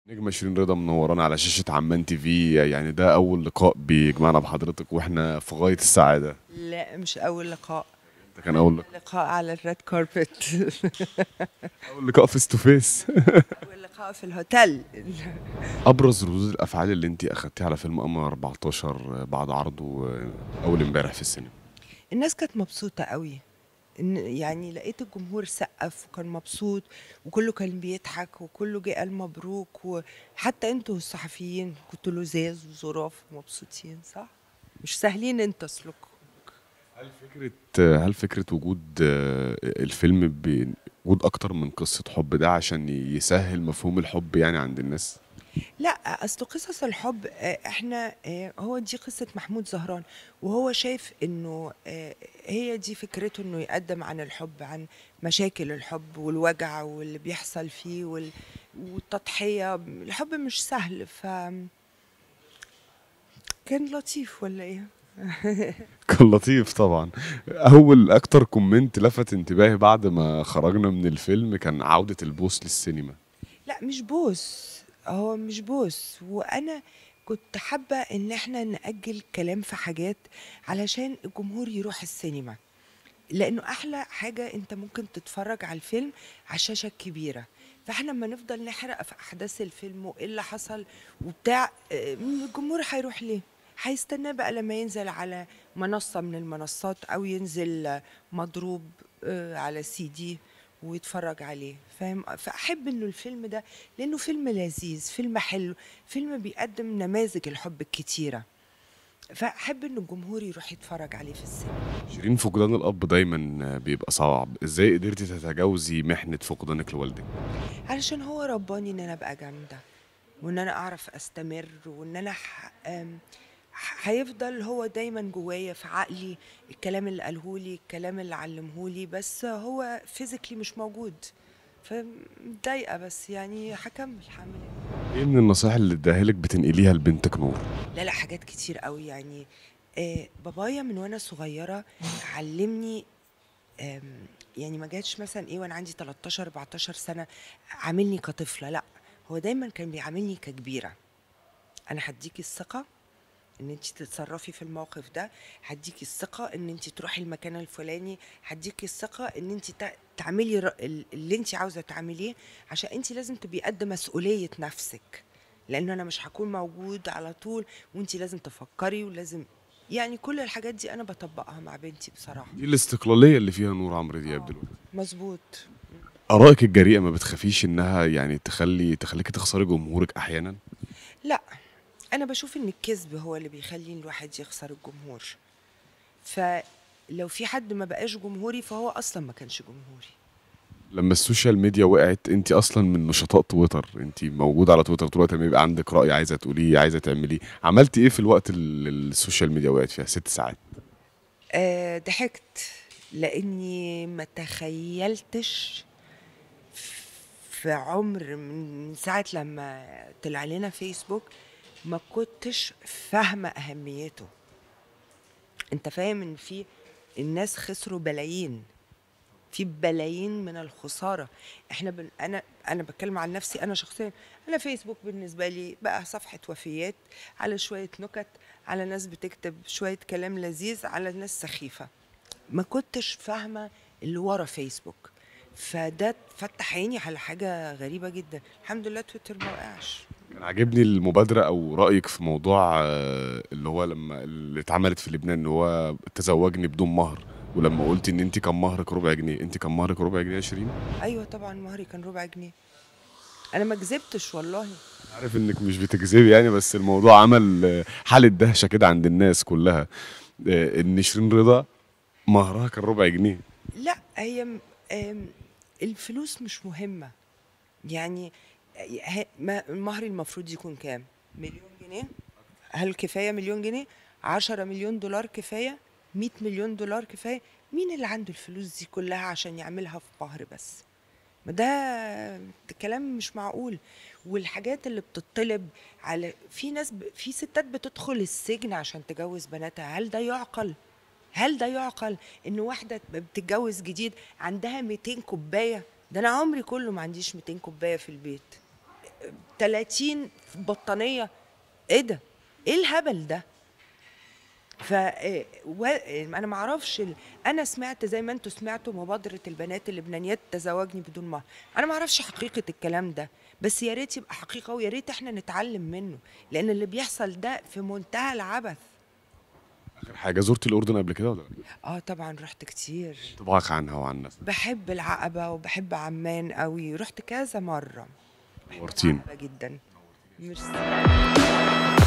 نجمة شيرين رضا منورانا على شاشة عمان تي في يعني ده أول لقاء بيجمعنا بحضرتك وإحنا في غاية السعادة لا مش أول لقاء ده كان أول لقاء لقاء على الريد كاربت أول لقاء فيس تو فيس أول لقاء في الهوتيل أبرز ردود الأفعال اللي أنت أخدتيها على فيلم قمر 14 بعد عرضه أول إمبارح في السينما الناس كانت مبسوطة قوي إن يعني لقيت الجمهور سقف وكان مبسوط وكله كان بيضحك وكله جه قال مبروك وحتى انتوا الصحفيين كنتوا لزاز وظراف ومبسوطين صح؟ مش سهلين انتوا اسلكوا هل فكرة هل فكرة وجود الفيلم بوجود أكتر من قصة حب ده عشان يسهل مفهوم الحب يعني عند الناس؟ لا اصل قصص الحب آه، احنا آه، هو دي قصه محمود زهران وهو شايف انه آه، هي دي فكرته انه يقدم عن الحب عن مشاكل الحب والوجع واللي بيحصل فيه وال- والتضحيه الحب مش سهل ف كان لطيف ولا ايه كان لطيف طبعا أول أكتر كومنت لفت انتباهي بعد ما خرجنا من الفيلم كان عودة البوس للسينما لا مش بوس هو مش بوس وانا كنت حابة ان احنا نأجل كلام في حاجات علشان الجمهور يروح السينما لانه احلى حاجة انت ممكن تتفرج على الفيلم على الشاشة الكبيرة فاحنا لما نفضل نحرق في احداث الفيلم وايه اللي حصل وبتاع آه، الجمهور هيروح ليه هيستناه بقى لما ينزل على منصة من المنصات او ينزل آه، مضروب آه، على سي دي ويتفرج عليه فاهم فاحب انه الفيلم ده لانه فيلم لذيذ فيلم حلو فيلم بيقدم نماذج الحب الكتيره فاحب ان الجمهور يروح يتفرج عليه في السينما شيرين فقدان الأب دايما بيبقى صعب إزاي قدرتي تتجاوزي محنة فقدانك لوالدك؟ علشان هو رباني ان انا ابقى جامده وان انا اعرف استمر وان انا ح... أم، ح- هيفضل هو دايما جوايا في عقلي الكلام اللي قالهولي الكلام اللي علمهولي بس هو فيزيكلي مش موجود فمضايقه بس يعني هكمل هعمل ايه إيه من النصائح اللي اداها لك بتنقليها لبنتك نور؟ لا لا حاجات كتير قوي يعني آه بابايا من وانا صغيره علمني آم، يعني ما جاتش مثلا ايه وانا عندي 13 14 سنه عاملني كطفله لا هو دايما كان بيعاملني ككبيره انا هديكي الثقه ان انت تتصرفي في الموقف ده هديكي الثقه ان انت تروحي المكان الفلاني هديكي الثقه ان انت تع- تعملي ر- ال- اللي انت عاوزه تعمليه عشان انت لازم تبقي قد مسؤوليه نفسك لان انا مش هكون موجود على طول وانت لازم تفكري ولازم يعني كل الحاجات دي انا بطبقها مع بنتي بصراحه دي الاستقلالية اللي فيها نور عمرو دياب دلوقتي مظبوط آرائك الجريئة ما بتخافيش إنها يعني تخلي تخليكي تخسري جمهورك أحيانا؟ لا انا بشوف ان الكذب هو اللي بيخلي الواحد يخسر الجمهور فلو في حد ما بقاش جمهوري فهو اصلا ما كانش جمهوري لما السوشيال ميديا وقعت انت اصلا من نشطاء تويتر انت موجوده على تويتر طول الوقت لما يبقى عندك راي عايزه تقوليه عايزه تعمليه عملتي ايه في الوقت اللي السوشيال ميديا وقعت فيها ست ساعات آه ضحكت لاني ما تخيلتش في عمر من ساعه لما طلع لنا فيسبوك ما كنتش فاهمه اهميته انت فاهم ان في الناس خسروا بلايين في بلايين من الخساره احنا بن... انا انا بتكلم عن نفسي انا شخصيا انا فيسبوك بالنسبه لي بقى صفحه وفيات على شويه نكت على ناس بتكتب شويه كلام لذيذ على ناس سخيفه ما كنتش فاهمه اللي ورا فيسبوك فده فتح عيني على حاجه غريبه جدا الحمد لله تويتر ما وقعش كان عاجبني المبادره او رايك في موضوع آه، اللي هو لما اللي اتعملت في لبنان ان هو تزوجني بدون مهر ولما قلت ان انت كان مهرك ربع جنيه انت كان مهرك ربع جنيه يا شيرين ايوه طبعا مهري كان ربع جنيه انا ما كذبتش والله عارف انك مش بتكذبي يعني بس الموضوع عمل آه، حاله دهشه كده عند الناس كلها آه، ان شيرين رضا مهرها كان ربع جنيه لا هي م- آم، الفلوس مش مهمة يعني ه- ما- المهر المفروض يكون كام مليون جنيه هل كفاية مليون جنيه عشرة مليون دولار كفاية مئة مليون دولار كفاية مين اللي عنده الفلوس دي كلها عشان يعملها في مهر بس ما ده ده كلام مش معقول والحاجات اللي بتطلب على في ناس ب... في ستات بتدخل السجن عشان تجوز بناتها هل ده يعقل هل ده يعقل ان واحده بتتجوز جديد عندها 200 كوبايه ده انا عمري كله ما عنديش 200 كوبايه في البيت 30 بطانيه ايه ده ايه الهبل ده ف آه، و... آه، انا ما اعرفش ال... انا سمعت زي ما انتوا سمعتوا مبادره البنات اللبنانيات تزوجني بدون مهر انا ما اعرفش حقيقه الكلام ده بس يا ريت يبقى حقيقه ويا ريت احنا نتعلم منه لان اللي بيحصل ده في منتهى العبث اخر حاجه زرت الاردن قبل كده ولا لا اه طبعا رحت كتير انطباعك عنها وعن ناسها بحب العقبه وبحب عمان قوي رحت كذا مره نورتيني عقبة جدا ميرسي